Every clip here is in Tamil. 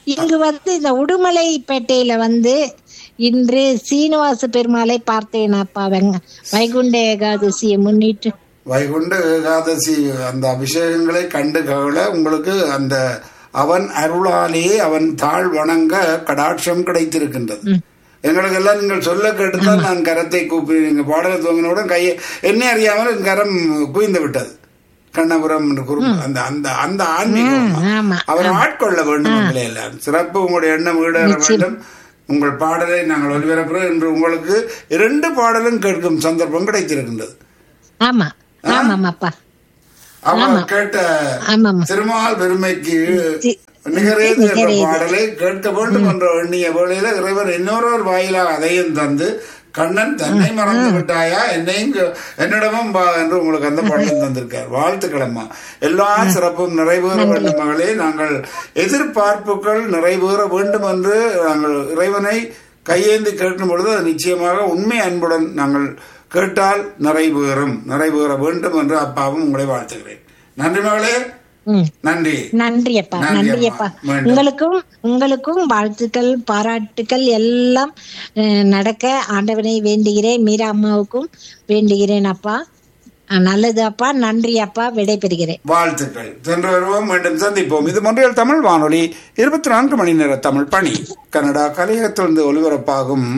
இங்கு வந்து இந்த உடுமலைப்பேட்டையில வந்து இன்று சீனிவாச பெருமாளை பார்த்தேன் அப்பா வெங்க வைகுண்ட ஏகாதசியை முன்னிட்டு வைகுண்ட ஏகாதசி அந்த அபிஷேகங்களை கண்டு கவல உங்களுக்கு அந்த அவன் அருளாலே அவன் தாழ் வணங்க கடாட்சம் கிடைத்திருக்கின்றது எங்களுக்கு எல்லாம் நீங்கள் சொல்ல கேட்டுதான் நான் கரத்தை கூப்பி நீங்க பாடல துவங்கினவுடன் கையை என்னை அறியாமல் என் கரம் குவிந்து விட்டது கண்ணபுரம் என்று குறும் அந்த அந்த அந்த ஆன்மீகம் ஆமா அவர் ஆட்கொள்ள வேண்டும் உங்களை எல்லாம் சிறப்பு உங்களுடைய எண்ணம் ஈடேற வேண்டும் உங்கள் பாடலை நாங்கள் ஒலிபரப்புகிறோம் என்று உங்களுக்கு இரண்டு பாடலும் கேட்கும் சந்தர்ப்பம் கிடைத்திருக்கின்றது ஆமா ஆமாம் அப்பா அவர் கேட்ட ஆமாம் திருமால் பெருமைக்கு சி- நிகரேது என்ற நிகரேது. பாடலை கேட்க வேண்டும் என்ற எண்ணிய வேளையில இறைவன் இன்னொருவர் வாயிலாக அதையும் தந்து கண்ணன் தன்னை மறந்து விட்டாயா என்னையும் கே- என்னிடமும் வா என்று உங்களுக்கு அந்த பாடலும் தந்திருக்கார் வாழ்த்துக்களம்மா எல்லா சிறப்பும் நிறைவேற வேண்டும் மகளே நாங்கள் எதிர்பார்ப்புகள் நிறைவேற வேண்டும் என்று நாங்கள் இறைவனை கையேந்தி கேட்கும் பொழுது அது நிச்சயமாக உண்மை அன்புடன் நாங்கள் கேட்டால் நிறைவேறும் நிறைவேற வேண்டும் என்று அப்பாவும் உங்களை வாழ்த்துகிறேன் நன்றி மகளே ம் நன்றி நன்றி அப்பா நன்றி நன்றி அம்மா. அப்பா மீண்டும். உங்களுக்கும் உங்களுக்கும் வாழ்த்துக்கள் பாராட்டுக்கள் எல்லாம் அஹ், நடக்க ஆண்டவனை வேண்டுகிறேன் மீரா அம்மாவுக்கும் வேண்டுகிறேன் அப்பா அஹ், நல்லது அப்பா நன்றி அப்பா விடைபெறுகிறேன் வாழ்த்துக்கள் சென்று வருவோம் மீண்டும் சந்திப்போம் இது மொன்றியல் தமிழ் வானொலி இருபத்தி நான்கு மணி நேர தமிழ் பணி கனடா கலையகத்திலிருந்து ஒலிபரப்பாகும்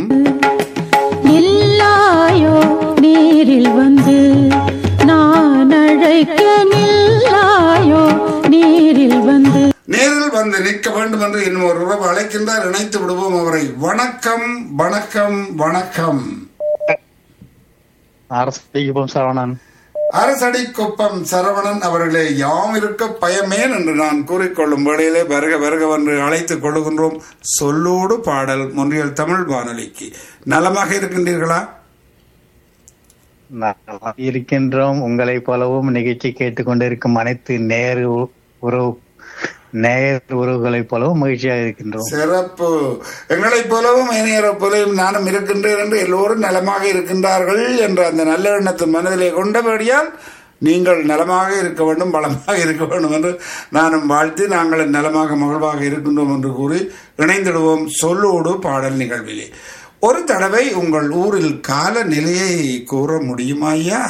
நில்லாயோ நேரில் வந்து நான் அழைக்க நில்லாயோ நேரில் வந்து நேரில் வந்து நிற்க வேண்டும் என்று இன்னும் ஒரு உறவு அழைக்கின்றார் இணைத்து விடுவோம் அவரை வணக்கம் வணக்கம் வணக்கம் அரசிக்கும் சரவணன் அரசடி குப்பம் சரவணன் அவர்களே யாம் இருக்க பயமேன் என்று நான் கூறிக்கொள்ளும் வேளையிலே வருக வருக என்று அழைத்துக் கொள்ளுகின்றோம் சொல்லோடு பாடல் மொன்றியல் தமிழ் வானொலிக்கு நலமாக இருக்கின்றீர்களா நல்லா இருக்கின்றோம் உங்களைப் போலவும் நிகழ்ச்சி கேட்டுக்கொண்டிருக்கும் அனைத்து நேர் உ- உறவு நேர் உறவுகளைப் போலவும் மகிழ்ச்சியாக இருக்கின்றோம் சிறப்பு எங்களைப் போலவும் இணையரை போலவும் நானும் இருக்கின்றேன் என்று எல்லோரும் நலமாக இருக்கின்றார்கள் என்ற அந்த நல்ல எண்ணத்தை மனதிலே கொண்டபடியால் நீங்கள் நலமாக இருக்க வேண்டும் பலமாக இருக்க வேண்டும் என்று நானும் வாழ்த்தி நாங்கள் நலமாக மகிழ்வாக இருக்கின்றோம் என்று கூறி இணைந்திடுவோம் சொல்லோடு பாடல் நிகழ்விலே ஒரு தடவை உங்கள் ஊரில் கால நிலையை கூற முடியுமா ஐயா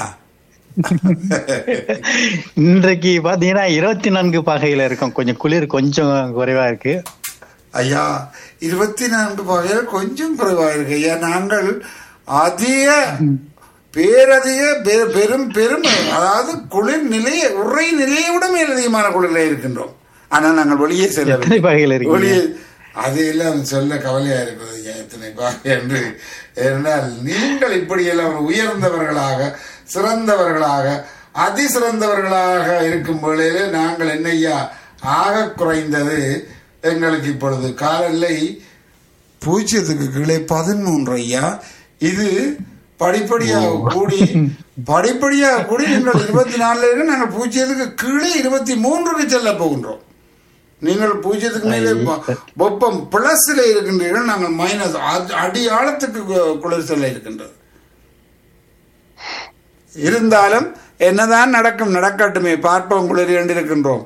இன்றைக்கு பாத்தீங்கன்னா இருபத்தி நான்கு பாகையில இருக்கும் கொஞ்சம் குளிர் கொஞ்சம் குறைவா இருக்கு ஐயா இருபத்தி நான்கு வகையில் கொஞ்சம் குறைவாக இருக்கு ஐயா நாங்கள் அதிக பேரதிக பெ- பெரும் பெரும் அதாவது குளிர் நிலையை உரை நிலையை விட மேலதிகமான குளிரில் இருக்கின்றோம் ஆனால் நாங்கள் வெளியே எத்தனை செல்ல பாகையில இருக்கீங்க வெளியே அதையெல்லாம் சொல்ல கவலையா இருக்கிறது ஐயா எத்தனை பாகை என்று ஏனென்றால் நீங்கள் இப்படியெல்லாம் உயர்ந்தவர்களாக சிறந்தவர்களாக அதிசிறந்தவர்களாக இருக்கும் வேளையிலே நாங்கள் என்னையா ஆக குறைந்தது எங்களுக்கு இப்பொழுது காலநிலை பூஜ்ஜியத்துக்கு கீழே பதிமூன்று ஐயா இது படிப்படியாக கூடி படிப்படியாக கூடி நீங்கள் இருபத்தி நாலுல இருந்து நாங்கள் பூஜ்ஜியத்துக்கு கீழே இருபத்தி மூன்றுக்கு செல்ல போகின்றோம் நீங்கள் பூஜ்ஜியத்துக்கு மேலே ப- வெப்பம் பிளஸ்ல இருக்கின்றீர்கள் நாங்கள் மைனஸ் அடி ஆழத்துக்கு கு- குளிர் செல்ல இருக்கின்றது இருந்தாலும் என்னதான் நடக்கும் நடக்கட்டுமே பார்ப்போம் குளிர் இருக்கின்றோம்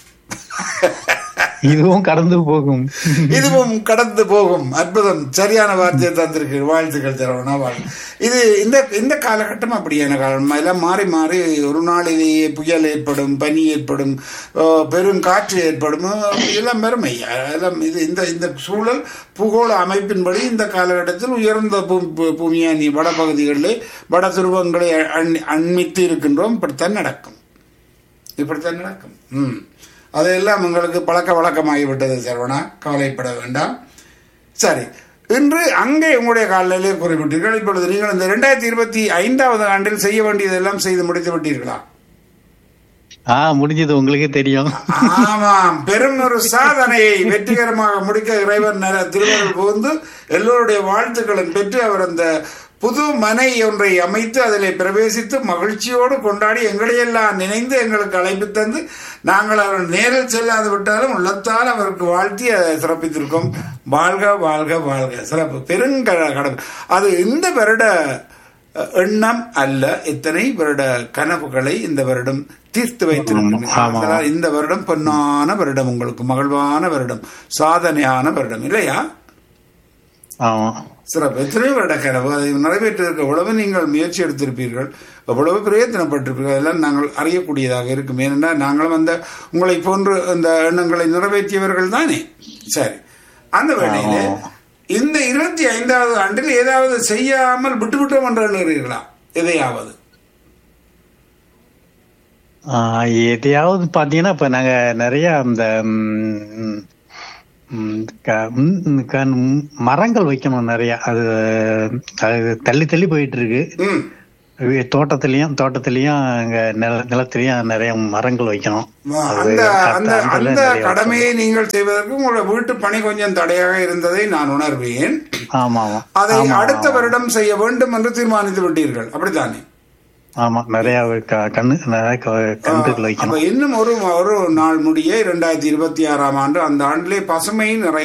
இதுவும் கடந்து போகும் இதுவும் கடந்து போகும் அற்புதம் சரியான வார்த்தையை தந்திருக்கு வாழ்த்துக்கள் தரவனா வாழ் இது இந்த இந்த காலகட்டம் அப்படியான காலம் எல்லாம் மாறி மாறி ஒரு நாளிலேயே புயல் ஏற்படும் பனி ஏற்படும் அஹ், பெரும் காற்று ஏற்படும் அஹ், எல்லாம் பெருமை எல்லாம் இது இந்த இந்த சூழல் பூகோள அமைப்பின்படி இந்த காலகட்டத்தில் உயர்ந்த பூ- பூ- பூமியானி வடபகுதிகளிலே வட துருவங்களை அண் அண்மித்து இருக்கின்றோம் இப்படித்தான் நடக்கும் இப்படித்தான் நடக்கும் ம் அதையெல்லாம் உங்களுக்கு பழக்க வழக்கமாகிவிட்டது சரவணா கவலைப்பட வேண்டாம் சரி இன்று அங்கே உங்களுடைய காலையிலே குறிப்பிட்டீர்கள் இப்பொழுது நீங்கள் இந்த இரண்டாயிரத்தி இருபத்தி ஐந்தாவது ஆண்டில் செய்ய வேண்டியதெல்லாம் செய்து முடித்து விட்டீர்களா ஆஹ் முடிஞ்சது உங்களுக்கே தெரியும் ஆமாம் பெரும் ஒரு சாதனையை வெற்றிகரமாக முடிக்க இறைவன் நல திருவருள் புகுந்து எல்லோருடைய வாழ்த்துக்களும் பெற்று அவர் அந்த புது மனை ஒன்றை அமைத்து அதிலே பிரவேசித்து மகிழ்ச்சியோடு கொண்டாடி எங்களையெல்லாம் நினைந்து எங்களுக்கு அழைப்பு தந்து நாங்கள் அவர் நேரில் செல்லாது விட்டாலும் உள்ளத்தால் அவருக்கு வாழ்த்தி அதை சிறப்பித்திருக்கோம் வாழ்க வாழ்க வாழ்க சிறப்பு பெருங்க கடவுள் அது இந்த வருட எண்ணம் அல்ல இத்தனை வருட கனவுகளை இந்த வருடம் தீர்த்து வைத்திருக்கிறீர்கள் ஆமா. அதனால் இந்த வருடம் பொன்னான வருடம் உங்களுக்கு மகிழ்வான வருடம் சாதனையான வருடம் இல்லையா ஆமா சிறப்பு எத்தனை வருட கனவு அதை நிறைவேற்றுவதற்கு எவ்வளவு நீங்கள் முயற்சி எடுத்திருப்பீர்கள் எவ்வளவு பிரயத்தனப்பட்டிருப்பீர்கள் அதெல்லாம் நாங்கள் அறியக்கூடியதாக இருக்கும் ஏனென்றால் நாங்களும் அந்த உங்களை போன்று அந்த எண்ணங்களை நிறைவேற்றியவர்கள் தானே சரி அந்த வேளையிலே இந்த இருபத்தி ஐந்தாவது ஆண்டில் ஏதாவது செய்யாமல் விட்டுவிட்டோம் என்று எண்ணுகிறீர்களா எதையாவது ஆஹ் எதையாவது பாத்தீங்கன்னா இப்ப நாங்க நிறைய அந்த ம், ம், க- ம், க- ம், மரங்கள் வைக்கணும் நிறைய அது அது தள்ளி தள்ளி போயிட்டு இருக்கு ம் வி- தோட்டத்திலயும் தோட்டத்திலயும் அங்க நில நிலத்திலயும் நிறைய மரங்கள் வைக்கணும் அது அந்த கத்த- அந்த அதுல அந்த நிறைய கடமையை நீங்கள் செய்வதற்கு உங்களோட வீட்டு பணி கொஞ்சம் தடையாக இருந்ததை நான் உணர்வேன் ஆமா ஆமா அதை ஆமா, அடுத்த ஆமா. வருடம் செய்ய வேண்டும் என்று தீர்மானித்து விட்டீர்கள் அப்படித்தானே ஆமா நிறைய க- கண்ணு நிறைய க- கன்றுகள் வைக்கணும் அப்ப இன்னும் ஒரு ஒரு நாள் முடிய இரண்டாயிரத்தி இருபத்தி ஆறாம் ஆண்டு அந்த ஆண்டிலே பசுமை நிறைய